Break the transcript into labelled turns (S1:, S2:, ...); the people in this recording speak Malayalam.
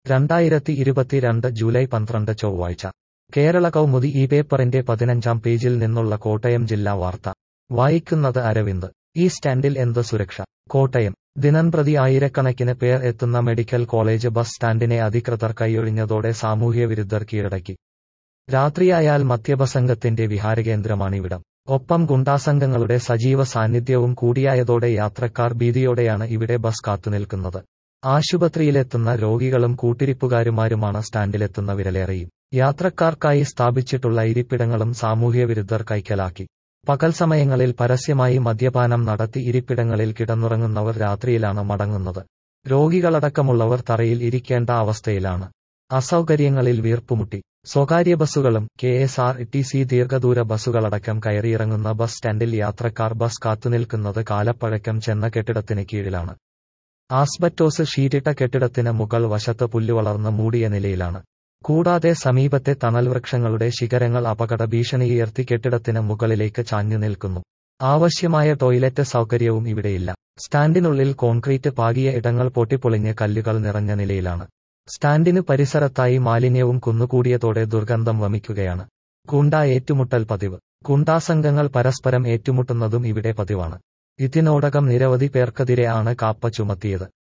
S1: രണ്ടായിരത്തി ഇരുപത്തിരണ്ട് ജൂലൈ പന്ത്രണ്ട് ചൊവ്വാഴ്ച കേരള കൗമുദി ഈ പേപ്പറിന്റെ പതിനഞ്ചാം പേജിൽ നിന്നുള്ള കോട്ടയം ജില്ലാ വാർത്ത വായിക്കുന്നത് അരവിന്ദ് ഈ സ്റ്റാൻഡിൽ എന്ത് സുരക്ഷ കോട്ടയം ദിനംപ്രതി ആയിരക്കണക്കിന് പേർ എത്തുന്ന മെഡിക്കൽ കോളേജ് ബസ് സ്റ്റാൻഡിനെ അധികൃതർ കൈയൊഴിഞ്ഞതോടെ സാമൂഹ്യവിരുദ്ധർ കീഴടക്കി രാത്രിയായാൽ മദ്യപസംഘത്തിന്റെ വിഹാരകേന്ദ്രമാണിവിടം ഒപ്പം ഗുണ്ടാസംഘങ്ങളുടെ സജീവ സാന്നിധ്യവും കൂടിയായതോടെ യാത്രക്കാർ ഭീതിയോടെയാണ് ഇവിടെ ബസ് കാത്തുനിൽക്കുന്നത് ആശുപത്രിയിലെത്തുന്ന രോഗികളും കൂട്ടിരിപ്പുകാരുമാരുമാണ് സ്റ്റാൻഡിലെത്തുന്നവരിലേറെയും യാത്രക്കാർക്കായി സ്ഥാപിച്ചിട്ടുള്ള ഇരിപ്പിടങ്ങളും സാമൂഹ്യവിരുദ്ധർ കൈക്കലാക്കി പകൽ സമയങ്ങളിൽ പരസ്യമായി മദ്യപാനം നടത്തി ഇരിപ്പിടങ്ങളിൽ കിടന്നുറങ്ങുന്നവർ രാത്രിയിലാണ് മടങ്ങുന്നത് രോഗികളടക്കമുള്ളവർ തറയിൽ ഇരിക്കേണ്ട അവസ്ഥയിലാണ് അസൗകര്യങ്ങളിൽ വീർപ്പുമുട്ടി സ്വകാര്യ ബസ്സുകളും K S R T C ദീർഘദൂര ബസ്സുകളടക്കം കയറിയിറങ്ങുന്ന ബസ് സ്റ്റാൻഡിൽ യാത്രക്കാർ ബസ് കാത്തുനിൽക്കുന്നത് കാലപ്പഴക്കം ചെന്ന കെട്ടിടത്തിന് കീഴിലാണ് ആസ്ബറ്റോസ് ഷീറ്റിട്ട കെട്ടിടത്തിന് മുകൾ വശത്ത് പുല്ലുവളർന്ന് മൂടിയ നിലയിലാണ് കൂടാതെ സമീപത്തെ തണൽവൃക്ഷങ്ങളുടെ ശിഖരങ്ങൾ അപകട ഭീഷണിയുയർത്തി കെട്ടിടത്തിന് മുകളിലേക്ക് ചാഞ്ഞു നിൽക്കുന്നു ആവശ്യമായ ടോയ്ലറ്റ് സൗകര്യവും ഇവിടെയില്ല സ്റ്റാൻഡിനുള്ളിൽ കോൺക്രീറ്റ് പാകിയ ഇടങ്ങൾ പൊട്ടിപ്പൊളിഞ്ഞ് കല്ലുകൾ നിറഞ്ഞ നിലയിലാണ് സ്റ്റാൻഡിനു പരിസരത്തായി മാലിന്യവും കുന്നുകൂടിയതോടെ ദുർഗന്ധം വമിക്കുകയാണ് ഗുണ്ട ഏറ്റുമുട്ടൽ പതിവ് ഗുണ്ടാസംഘങ്ങൾ പരസ്പരം ഏറ്റുമുട്ടുന്നതും ഇവിടെ പതിവാണ് ഇതിനോടകം നിരവധി പേർക്കെതിരെ ആണ് കാപ്പ ചുമത്തിയത്